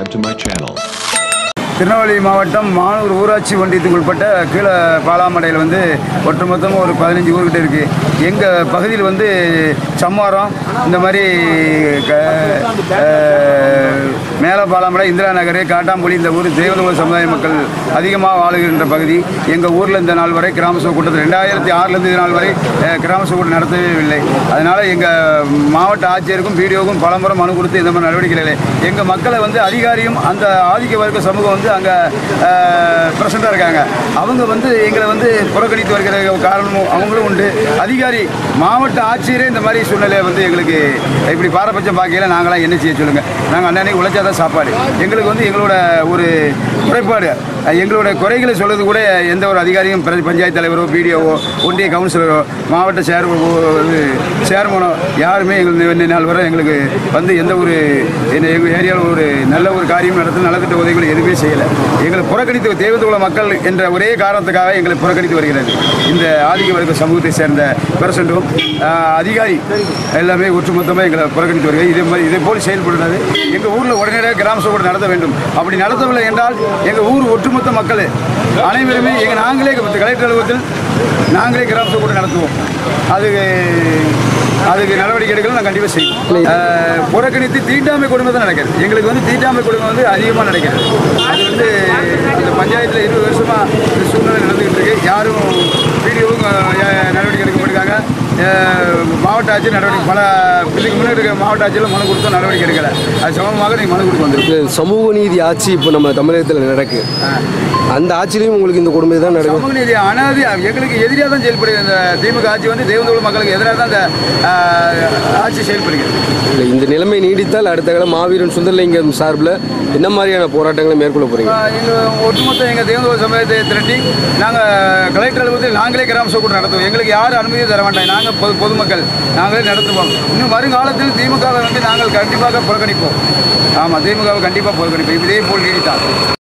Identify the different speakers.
Speaker 1: subscribe to my channel.
Speaker 2: Tirunelveli மாவட்டம் மானூர் ஊராட்சி ஒன்றியத்துக்கு உட்பட்ட கீழே பாலாமடையில் வந்து ஒட்டுமொத்தமாக ஒரு பதினஞ்சு ஊர்கிட்ட இருக்குது எங்கள் பகுதியில் வந்து சம்மாரம் இந்த மாதிரி க அஹ், மேல பாலாமடை இந்திரா நகர் காட்டாம்புலி இந்த ஊர் தேவதூர் சமுதாய மக்கள் அதிகமாக வாழுகின்ற பகுதி எங்கள் ஊரில் இந்த நாள் வரை கிராம சபை கூட்டத்தில் ரெண்டாயிரத்தி ஆறுலேருந்து இது நாள் வரை அஹ், கிராம சபை கூட்டம் நடத்தவே இல்லை அதனால் எங்கள் மாவட்ட ஆட்சியருக்கும் பிடிஓக்கும் பலமுறை மனு கொடுத்து இந்த மாதிரி நடவடிக்கைகள் இல்லை எங்கள் மக்களை வந்து அதிகாரியும் அந்த ஆதிக்க வர்க்க சமூகம் வந்து அங்கே பிரசண்டாக இருக்காங்க அவங்க வந்து எங்களை வந்து புறக்கணித்து வருகிற காரணமும் அவங்களும் உண்டு அதிகாரி மாவட்ட ஆட்சியரே இந்த மாதிரி சூழ்நிலையை வந்து எங்களுக்கு இப்படி பாரபட்சம் பார்க்கையில நாங்களாம் என்ன செய்ய சொல்லுங்கள் நாங்கள் அன்னன்னைக்கு உழைச்சாதான் சாப்பாடு எங்களுக்கு வந்து எங்களோட ஒரு குறைபாடு எங்களோட குறைகளை சொல்றது கூட எந்த ஒரு அதிகாரியும் பிர- பஞ்சாயத்து தலைவரோ பிடிஓவோ ஒன்றிய கவுன்சிலரோ மாவட்ட சேர் சேர்மனோ யாருமே எங்களுக்கு இந்த நாள் வரை எங்களுக்கு வந்து எந்த ஒரு இந்த எங்கள் ஏரியாவில் ஒரு நல்ல ஒரு காரியம் நடத்த நலத்திட்ட உதவிகள் எதுவுமே செய்யலை எங்களை புறக்கணித்து தேவதுள்ள மக்கள் என்ற ஒரே காரணத்துக்காக எங்களை புறக்கணித்து வருகிறது இந்த ஆதிக்க வர்க்க சமூகத்தை சேர்ந்த பிரசண்டும் அதிகாரி எல்லாமே ஒட்டுமொத்தமாக எங்களை புறக்கணித்து வருகிறது இதே மாதிரி இதே போல் செயல்படுறது எங்கள் ஊரில் உடனடியாக கிராம சபை கூட்டம் நடத்த வேண்டும் அப்படி நடத்தவில்லை என்றால் எங்கள் ஊர் ஒட்டுமொத்த மக்கள் அனைவருமே எங்கள் நாங்களே கலெக்டர் அலுவலகத்தில் நாங்களே கிராம சபை கூட்டம் நடத்துவோம் அதுக்கு அதுக்கு நடவடிக்கை எடுக்கலாம் நான் கண்டிப்பாக செய்வோம் அஹ், புறக்கணித்து தீண்டாமை கொடுமை தான் நடக்குது எங்களுக்கு வந்து தீண்டாமை கொடுமை வந்து அதிகமாக நடக்கிறது அது வந்து இந்த பஞ்சாயத்தில் இருபது வருஷமாக இந்த சூழ்நிலை நடந்துகிட்டு இருக்கு யாரும் வீடியோவும் நடவடிக்கை எடுக்க மாட்டாங்க மாவட்ட ஆட்சியர் நடவடிக்கை பல இதுக்கு முன்னாடி இருக்க மாவட்ட ஆட்சியில் மனு கொடுத்தோம் நடவடிக்கை எடுக்கலை அது சமமாக நீங்கள் மனு கொடுக்க வந்துருக்கு
Speaker 3: இந்த சமூக நீதி ஆட்சி இப்போ நம்ம தமிழகத்தில் நடக்கு அந்த ஆட்சியிலையும் உங்களுக்கு இந்த கொடுமை தான் நடக்கும்
Speaker 2: சமூக நீதி அனாதி எங்களுக்கு எதிராக தான் செயல்படுகிறது இந்த திமுக ஆட்சி வந்து தேவந்தோடு மக்களுக்கு எதிராக தான் இந்த ஆஹ், ஆட்சி செயல்படுகிறது
Speaker 3: இல்லை இந்த நிலைமை நீடித்தால் அடுத்த காலம் மாவீரன் சுந்தரலிங்கம் சார்பில் என்ன மாதிரியான போராட்டங்களை மேற்கொள்ள போறீங்க
Speaker 2: எங்கள் ஒட்டுமொத்த எங்கள் தேவந்தோடு சமுதாயத்தை திரட்டி நாங்கள் கலெக்டர் அலுவலகத்தில் நாங்களே கிராம சபை கூட்டம் நடத்துவோம் எங்களுக்கு யாரும் அனுமதியும் தர வேண்டாம் நாங்கள் பொது பொதுமக்கள் நாங்களே நடத்துவோம் இன்னும் வருங்காலத்தில் திமுகவை வந்து நாங்கள் கண்டிப்பாக புறக்கணிப்போம் ஆமாம் திமுகவை கண்டிப்பாக புறக்கணிப்போம் இதே போல் நீடித்தால்